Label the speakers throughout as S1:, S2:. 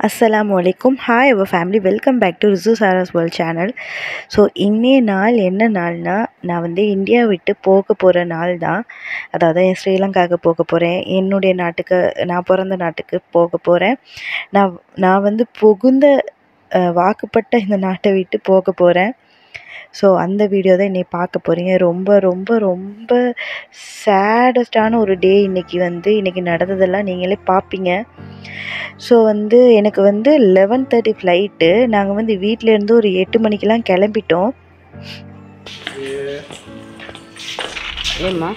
S1: அஸ்ஸலாமு அலைக்கும் hi our family welcome back to Rishu Sara's world channel so இன்னைய நாள் என்ன நாள்னா நான் வந்து இந்தியா விட்டு போக போகிற நாள் தான் அதாவது என் ஸ்ரீலங்காவுக்கு போக போகிறேன் என்னுடைய நாட்டுக்கு நான் பிறந்த நாட்டுக்கு போக போகிறேன் நான் நான் வந்து புகுந்த அஹ், வாக்குப்பட்ட இந்த நாட்டை விட்டு போக போகிறேன் ஸோ அந்த வீடியோ தான் இன்னைக்கு பார்க்க போகிறீங்க ரொம்ப ரொம்ப ரொம்ப சேடஸ்டான ஒரு டே இன்னைக்கு வந்து இன்னைக்கு நடந்ததெல்லாம் நீங்களே பார்ப்பீங்க ஸோ வந்து எனக்கு வந்து லெவன் தேர்ட்டி ஃப்ளைட்டு நாங்கள் வந்து வீட்டிலேருந்து ஒரு எட்டு மணிக்கெலாம் கிளம்பிட்டோம்
S2: ஏம்மா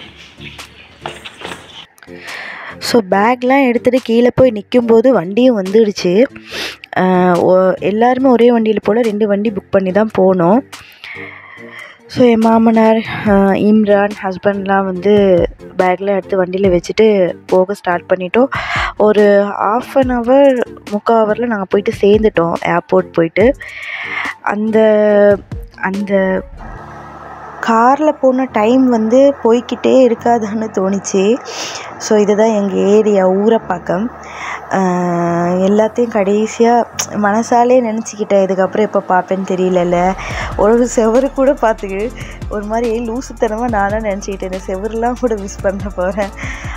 S1: ஸோ பேக்லாம் எடுத்துகிட்டு கீழே போய் நிற்கும்போது வண்டியும் வந்துடுச்சு ஆஹ் ஒ- எல்லாருமே ஒரே வண்டியில் போல் ரெண்டு வண்டி புக் பண்ணி தான் போனோம் ஸோ என் மாமனார் ஆஹ் இம்ரான் ஹஸ்பண்ட்லாம் வந்து பேக்லாம் எடுத்து வண்டியில் வச்சுட்டு போக ஸ்டார்ட் பண்ணிட்டோம் ஒரு ஆஃப் அன் ஹவர் முக்கால் ஹவரில் நாங்கள் போயிட்டு சேர்ந்துட்டோம் ஏர்போர்ட் போயிட்டு அந்த அந்த காரில் போன டைம் வந்து போய்க்கிட்டே இருக்காதான்னு தோணுச்சு ஸோ இதுதான் எங்கள் ஏரியா ஊரப்பாக்கம் ஆஹ் எல்லாத்தையும் கடைசியாக மனசாலே நினச்சிக்கிட்டேன் இதுக்கப்புறம் எப்போ பார்ப்பேன்னு தெரியலல்ல ஒரு செவரு கூட பார்த்துக்கு ஒரு மாதிரி லூசுத்தனமாக நானாக நினச்சிக்கிட்டேன் இந்த செவருலாம் கூட மிஸ் பண்ண போகிறேன்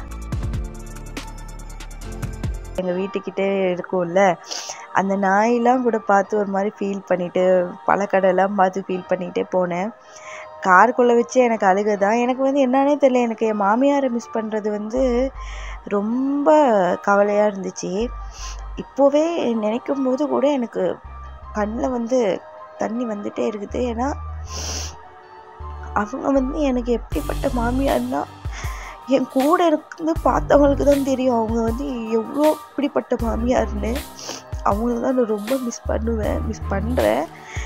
S1: எங்கள் வீட்டுக்கிட்டே இருக்கும்ல அந்த நாயெல்லாம் கூட பார்த்து ஒரு மாதிரி ஃபீல் பண்ணிட்டு பழக்கடையெல்லாம் பார்த்து ஃபீல் பண்ணிகிட்டே போனேன் காருக்குள்ளே வச்சு எனக்கு அழுகை தான் எனக்கு வந்து என்னன்னே தெரியல எனக்கு என் மாமியாரை மிஸ் பண்ணுறது வந்து ரொம்ப கவலையாக இருந்துச்சு இப்போவே நினைக்கும் போது கூட எனக்கு கண்ணில் வந்து தண்ணி வந்துட்டே இருக்குது ஏன்னா அவங்க வந்து எனக்கு எப்படிப்பட்ட மாமியார்னா என் கூட இருந்து பார்த்தவங்களுக்கு தான் தெரியும் அவங்க வந்து எவ்வளோ இப்படிப்பட்ட மாமியார்னு அவங்கள தான் நான் ரொம்ப மிஸ் பண்ணுவேன் மிஸ் பண்ணுறேன்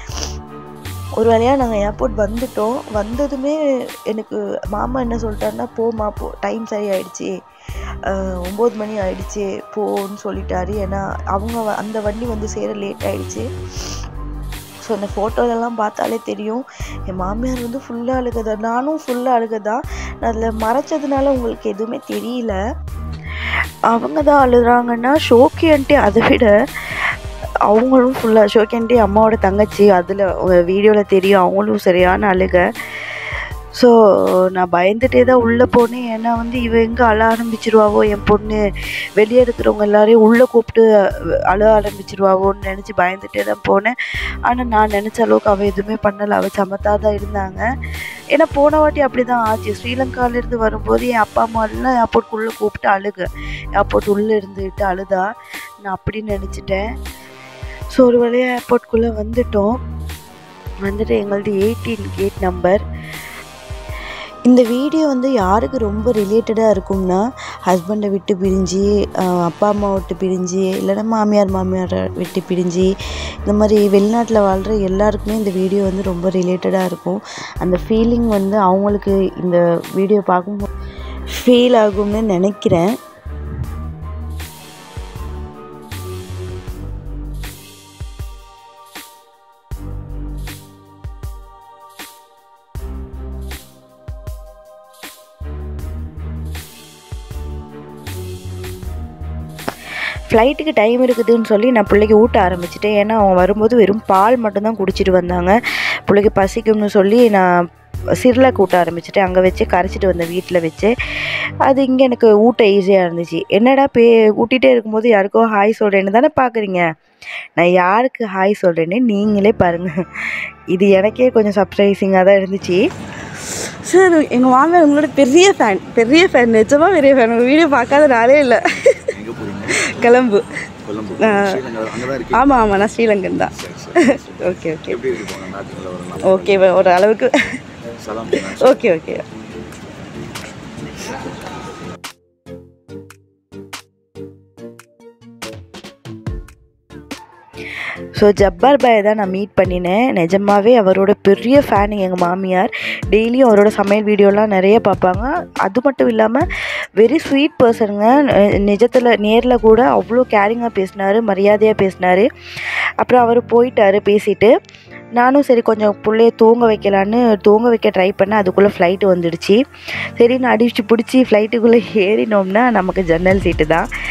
S1: ஒரு வழியாக நாங்கள் ஏர்போர்ட் வந்துட்டோம் வந்ததுமே எனக்கு மாமா என்ன சொல்லிட்டாருன்னா போம்மா போ டைம் சரியாயிடுச்சு ஆஹ் ஒம்பது மணி ஆயிடுச்சு போன்னு சொல்லிட்டாரு ஏன்னா அவங்க வ- அந்த வண்டி வந்து சேர லேட் ஆயிடுச்சு ஸோ அந்த ஃபோட்டோலெல்லாம் பார்த்தாலே தெரியும் என் மாமியார் வந்து ஃபுல்லாக அழுகதா நானும் ஃபுல்லாக அழுகதா அதில் மறைச்சதுனால உங்களுக்கு எதுவுமே தெரியல அவங்க தான் அழுகுறாங்கன்னா ஷோக்கி ஆண்டி அதை விட அவங்களும் ஃபுல்லாக ஷோக்கி ஆண்டி அம்மாவோட தங்கச்சி அதில் வீடியோவில் தெரியும் அவங்களும் சரியான அழுக ஸோ நான் பயந்துட்டே தான் உள்ளே போனேன் ஏன்னா வந்து இவ எங்கே அழ ஆரம்பிச்சிருவாவோ என் பொண்ணு வெளியே இருக்கிறவங்க எல்லாரையும் உள்ளே கூப்பிட்டு அழ ஆரம்பிச்சிருவாவோன்னு நினச்சி பயந்துட்டே தான் போனேன் ஆனால் நான் நினச்ச அளவுக்கு அவள் எதுவுமே பண்ணலை அவள் சமத்தாக தான் இருந்தாங்க ஏன்னா போன வாட்டி அப்படி தான் ஆச்சு ஸ்ரீலங்காலேருந்து வரும்போது என் அப்பா அம்மா எல்லாம் ஏர்போர்ட்குள்ளே கூப்பிட்டு அழுக ஏர்போர்ட் உள்ளே இருந்துட்டு அழுதா நான் அப்படி நினச்சிட்டேன் ஸோ ஒரு வழியாக ஏர்போர்ட்குள்ளே வந்துட்டோம் வந்துட்டு எங்களது எயிட்டீன் கேட் நம்பர் இந்த வீடியோ வந்து யாருக்கு ரொம்ப ரிலேட்டடாக இருக்கும்னா ஹஸ்பண்டை விட்டு பிரிஞ்சு ஆஹ் அப்பா அம்மா விட்டு பிரிஞ்சு இல்லைன்னா மாமியார் மாமியாரை விட்டு பிரிஞ்சு இந்த மாதிரி வெளிநாட்டில் வாழ்கிற எல்லாருக்குமே இந்த வீடியோ வந்து ரொம்ப ரிலேட்டடாக இருக்கும் அந்த ஃபீலிங் வந்து அவங்களுக்கு இந்த வீடியோ பார்க்கும்போது ஃபீல் ஆகும்னு நினைக்கிறேன் ஃப்ளைட்டுக்கு டைம் இருக்குதுன்னு சொல்லி நான் பிள்ளைக்கு ஊட்ட ஆரம்பிச்சிட்டேன் ஏன்னா அவங்க வரும்போது வெறும் பால் மட்டும்தான் குடிச்சிட்டு வந்தாங்க பிள்ளைக்கு பசிக்கும்னு சொல்லி நான் சிர்லாக் ஊட்ட ஆரம்பிச்சிட்டேன் அங்கே வச்சு கரைச்சிட்டு வந்தேன் வீட்டில் வச்சு அது இங்கே எனக்கு ஊட்ட ஈஸியாக இருந்துச்சு என்னடா பே ஊட்டிகிட்டே இருக்கும்போது யாருக்கோ ஹாய் சொல்கிறேன்னு தானே பார்க்குறீங்க நான் யாருக்கு ஹாய் சொல்கிறேன்னு நீங்களே பாருங்கள் இது எனக்கே கொஞ்சம் சர்ப்ரைசிங்காக தான் இருந்துச்சு
S2: சார் எங்கள் மாமியார் உங்களோட பெரிய ஃபேன் பெரிய ஃபேன் நிஜமா பெரிய ஃபேன் உங்கள் வீடியோ பார்க்காத நாளே இல்லை
S3: எங்கே போறீங்க
S2: கிளம்பு
S3: கொல்லம்பு
S2: ஆ.
S3: ஸ்ரீலங்கா அங்கே தான் இருக்கீங்க
S2: ஆமாம் ஆமாம் நான் ஸ்ரீலங்கன் தான்
S3: சரி, சரி, சரி.
S2: ஓகே ஓகே
S3: எப்படி இருக்கு போங்க நாட்டுக்குள்ள வரலாம்
S2: ஓகே ஒரு அளவுக்கு
S3: சலாம்
S2: ஓகே ஓகே
S1: ஸோ ஜப்பார் பாயை தான் நான் மீட் பண்ணினேன் நிஜமாவே அவரோட பெரிய ஃபேன் எங்கள் மாமியார் டெய்லியும் அவரோட சமையல் வீடியோலாம் நிறைய பார்ப்பாங்க அது மட்டும் இல்லாமல் வெரி ஸ்வீட் பர்சனுங்க நிஜத்தில் நேரில் கூட அவ்வளோ கேரிங்காக பேசினார் மரியாதையாக பேசினார் அப்புறம் அவர் போயிட்டாரு பேசிட்டு நானும் சரி கொஞ்சம் பிள்ளைய தூங்க வைக்கலான்னு தூங்க வைக்க ட்ரை பண்ணேன் அதுக்குள்ளே ஃப்ளைட்டு வந்துடுச்சு சரி நான் அடிச்சு பிடிச்சி ஃப்ளைட்டுக்குள்ளே ஏறினோம்னா நமக்கு ஜன்னல் சீட்டு தான்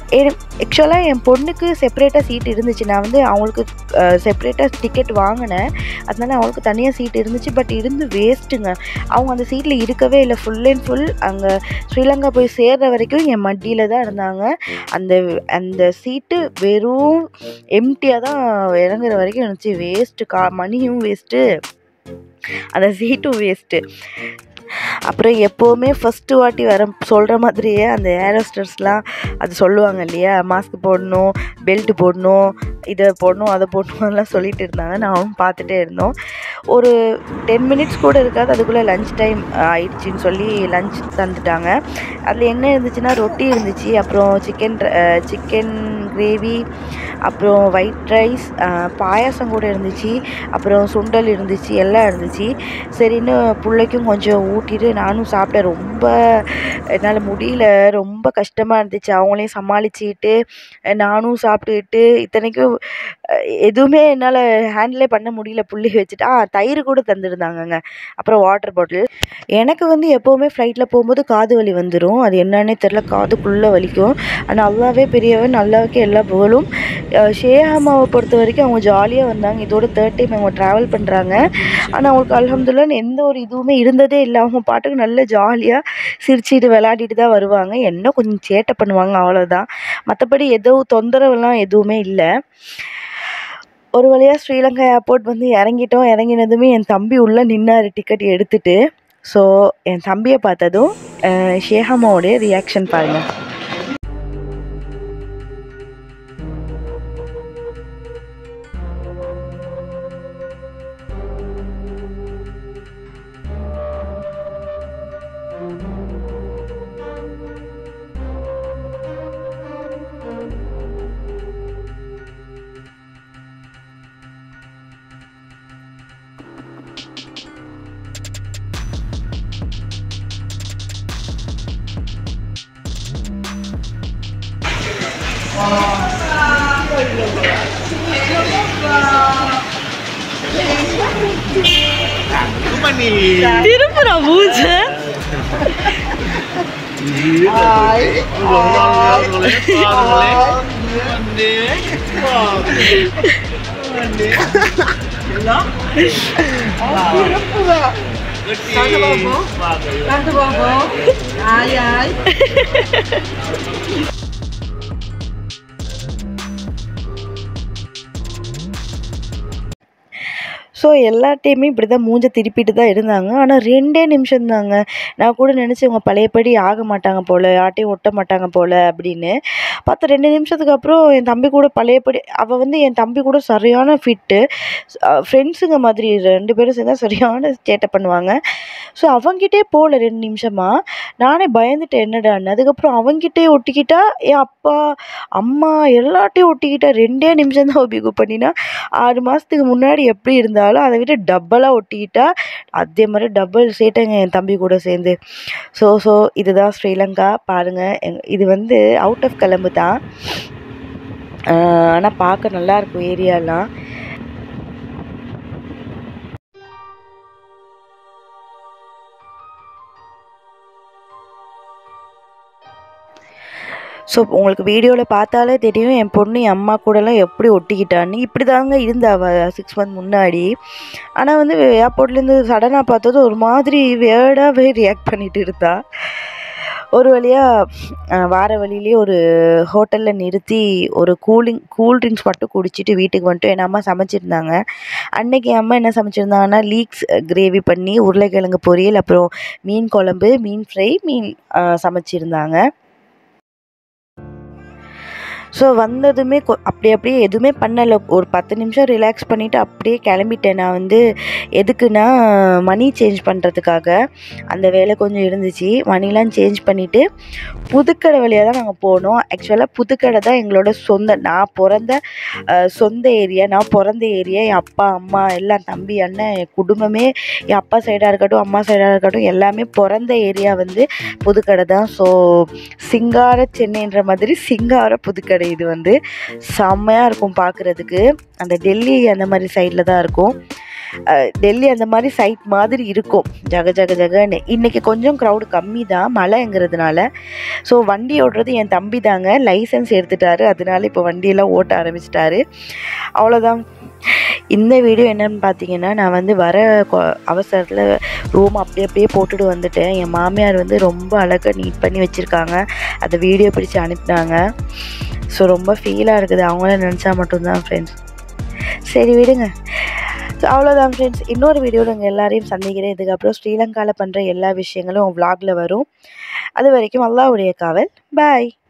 S1: ஆக்சுவலாக என் பொண்ணுக்கு செப்பரேட்டாக சீட் இருந்துச்சு நான் வந்து அவங்களுக்கு செப்பரேட்டாக டிக்கெட் வாங்கினேன் அதனால அவங்களுக்கு தனியாக சீட் இருந்துச்சு பட் இருந்து வேஸ்ட்டுங்க அவங்க அந்த சீட்டில் இருக்கவே இல்லை ஃபுல் அண்ட் ஃபுல் அங்கே ஸ்ரீலங்கா போய் சேர்ற வரைக்கும் என் மடியில் தான் இருந்தாங்க அந்த அந்த சீட்டு வெறும் எம்டியாக தான் இறங்குற வரைக்கும் இருந்துச்சு வேஸ்ட்டு கா மணியும் வேஸ்ட்டு அந்த சீட்டும் வேஸ்ட்டு அப்புறம் எப்போவுமே ஃபஸ்ட்டு வாட்டி வர சொல்கிற மாதிரியே அந்த ஏரோஸ்டர்ஸ்லாம் அது சொல்லுவாங்க இல்லையா மாஸ்க் போடணும் பெல்ட் போடணும் இதை போடணும் அதை போடணும் அதெல்லாம் சொல்லிட்டு இருந்தாங்க நானும் பார்த்துட்டே இருந்தோம் ஒரு டென் மினிட்ஸ் கூட இருக்காது அதுக்குள்ளே லஞ்ச் டைம் ஆயிடுச்சின்னு சொல்லி லஞ்ச் தந்துட்டாங்க அதில் என்ன இருந்துச்சுன்னா ரொட்டி இருந்துச்சு அப்புறம் சிக்கன் சிக்கன் கிரேவி அப்புறம் ஒயிட் ரைஸ் பாயாசம் கூட இருந்துச்சு அப்புறம் சுண்டல் இருந்துச்சு எல்லாம் இருந்துச்சு சரின்னு பிள்ளைக்கும் கொஞ்சம் ஊட்டிட்டு நானும் சாப்பிட்டேன் ரொம்ப என்னால் முடியல ரொம்ப கஷ்டமாக இருந்துச்சு அவங்களையும் சமாளிச்சுக்கிட்டு நானும் சாப்பிட்டுக்கிட்டு இத்தனைக்கும் அஹ், எதுவுமே என்னால் ஹேண்டிலே பண்ண முடியல புள்ளி வச்சுட்டு ஆ தயிர் கூட தந்துருந்தாங்கங்க அப்புறம் வாட்டர் பாட்டில் எனக்கு வந்து எப்போவுமே ஃப்ளைட்டில் போகும்போது காது வலி வந்துடும் அது என்னன்னே தெரில காதுக்குள்ளே வலிக்கும் ஆனால் நல்லாவே பெரியவன் நல்லாவே எல்லா புகழும் அஹ், ஷேஹாமாவை பொறுத்த வரைக்கும் அவங்க ஜாலியாக வந்தாங்க இதோட தேர்ட் டைம் அவங்க ட்ராவல் பண்ணுறாங்க ஆனால் அவங்களுக்கு அல்ஹம்துலில்லாஹ் எந்த ஒரு இதுவுமே இருந்ததே இல்லை அவங்க பாட்டுக்கு நல்ல ஜாலியாக சிரிச்சிட்டு விளையாடிட்டு தான் வருவாங்க என்ன கொஞ்சம் சேட்டை பண்ணுவாங்க அவ்வளோதான் மற்றபடி எதுவும் தொந்தரவுலாம் எதுவுமே இல்லை ஒரு வழியாக ஸ்ரீலங்கா ஏர்போர்ட் வந்து இறங்கிட்டோம் இறங்கினதுமே என் தம்பி உள்ளே நின்னார் டிக்கெட் எடுத்துட்டு ஸோ என் தம்பியை பார்த்ததும் அஹ், ஷேஹாமாவோடைய ரியாக்ஷன் பாருங்கள்
S2: திருப்புறா மூச்ச
S1: ஸோ எல்லாட்டையுமே இப்படி தான் மூஞ்ச திருப்பிட்டு தான் இருந்தாங்க ஆனால் ரெண்டே நிமிஷம் தாங்க நான் கூட நினச்சேன் இவங்க பழையபடி ஆக மாட்டாங்க போல் யார்ட்டையும் ஒட்ட மாட்டாங்க போல் அப்படின்னு பார்த்தா ரெண்டு நிமிஷத்துக்கு அப்புறம் என் தம்பி கூட பழையபடி அவள் வந்து என் தம்பி கூட சரியான ஃபிட்டு ஃப்ரெண்ட்ஸுங்க மாதிரி ரெண்டு பேரும் சேர்ந்தா சரியான சேட்டை பண்ணுவாங்க ஸோ அவங்கிட்டே போகல ரெண்டு நிமிஷமாக நானே பயந்துட்டேன் என்னடான்னு அதுக்கப்புறம் அவங்கிட்டே ஒட்டிக்கிட்டா என் அப்பா அம்மா எல்லாட்டையும் ஒட்டிக்கிட்டா ரெண்டே நிமிஷம் தான் பிகு பண்ணினா ஆறு மாதத்துக்கு முன்னாடி எப்படி இருந்தாலும் அதை விட டபுளாக ஒட்டிக்கிட்டா அதே மாதிரி டபுள் சேட்டைங்க என் தம்பி கூட சேர்ந்து ஸோ ஸோ இதுதான் ஸ்ரீலங்கா பாருங்கள் இது வந்து அவுட் ஆஃப் கிளம்பு தான் ஆனால் பார்க்க நல்லா இருக்கும் ஏரியாலாம் ஸோ உங்களுக்கு வீடியோவில் பார்த்தாலே தெரியும் என் பொண்ணு என் அம்மா கூடலாம் எப்படி ஒட்டிக்கிட்டான்னு இப்படி தாங்க இருந்தா அவ சிக்ஸ் மந்த் முன்னாடி ஆனால் வந்து ஏர்போர்ட்லேருந்து சடனாக பார்த்தது ஒரு மாதிரி வேர்டாகவே ரியாக்ட் பண்ணிட்டு இருந்தா ஒரு வழியாக வார வழியிலே ஒரு ஹோட்டலில் நிறுத்தி ஒரு கூலிங் கூல் ட்ரிங்க்ஸ் மட்டும் குடிச்சிட்டு வீட்டுக்கு வந்துட்டு என் அம்மா சமைச்சிருந்தாங்க அன்னைக்கு என் அம்மா என்ன சமைச்சிருந்தாங்கன்னா லீக்ஸ் கிரேவி பண்ணி உருளைக்கிழங்கு பொரியல் அப்புறம் மீன் குழம்பு மீன் ஃப்ரை மீன் ஆ, சமைச்சிருந்தாங்க ஸோ வந்ததுமே கொ- அப்படி அப்படியே எதுவுமே பண்ணலை ஒரு பத்து நிமிஷம் ரிலாக்ஸ் பண்ணிவிட்டு அப்படியே கிளம்பிட்டேன் நான் வந்து எதுக்குன்னா மணி சேஞ்ச் பண்ணுறதுக்காக அந்த வேலை கொஞ்சம் இருந்துச்சு மணிலாம் சேஞ்ச் பண்ணிவிட்டு புதுக்கடை வழியாக தான் நாங்கள் போனோம் ஆக்சுவலாக புதுக்கடை தான் எங்களோட சொந்த நான் பிறந்த அஹ், சொந்த ஏரியா நான் பிறந்த ஏரியா என் அப்பா அம்மா எல்லாம் தம்பி அண்ணன் என் குடும்பமே என் அப்பா சைடாக இருக்கட்டும் அம்மா சைடாக இருக்கட்டும் எல்லாமே பிறந்த ஏரியா வந்து புதுக்கடை தான் ஸோ சிங்கார சென்னைன்ற மாதிரி சிங்கார புதுக்கடை இது வந்து செம்மையாக இருக்கும் பார்க்குறதுக்கு அந்த டெல்லி அந்த மாதிரி சைடில் தான் இருக்கும் அஹ், டெல்லி அந்த மாதிரி சைட் மாதிரி இருக்கும் ஜக ஜக ஜகன்னு இன்றைக்கி கொஞ்சம் க்ரௌடு கம்மி தான் மழைங்கிறதுனால ஸோ வண்டி ஓட்டுறது என் தம்பி தாங்க லைசன்ஸ் எடுத்துட்டாரு அதனால இப்போ வண்டியெல்லாம் ஓட்ட ஆரம்பிச்சிட்டாரு அவ்வளோதான் இந்த வீடியோ என்னன்னு பார்த்தீங்கன்னா நான் வந்து வர அவசரத்தில் ரூம் அப்படியே அப்படியே போட்டுட்டு வந்துட்டேன் என் மாமியார் வந்து ரொம்ப அழகாக நீட் பண்ணி வச்சுருக்காங்க அதை வீடியோ பிடிச்சி அனுப்பினாங்க ஸோ ரொம்ப ஃபீலாக இருக்குது அவங்கள நினச்சா மட்டும்தான் ஃப்ரெண்ட்ஸ் சரி விடுங்க ஸோ அவ்வளோதான் ஃப்ரெண்ட்ஸ் இன்னொரு வீடியோவில் உங்கள் எல்லாரையும் சந்திக்கிறேன் இதுக்கப்புறம் ஸ்ரீலங்காவில் பண்ணுற எல்லா விஷயங்களும் vlogல வரும் அது வரைக்கும் அல்லாவுடைய காவல் பாய்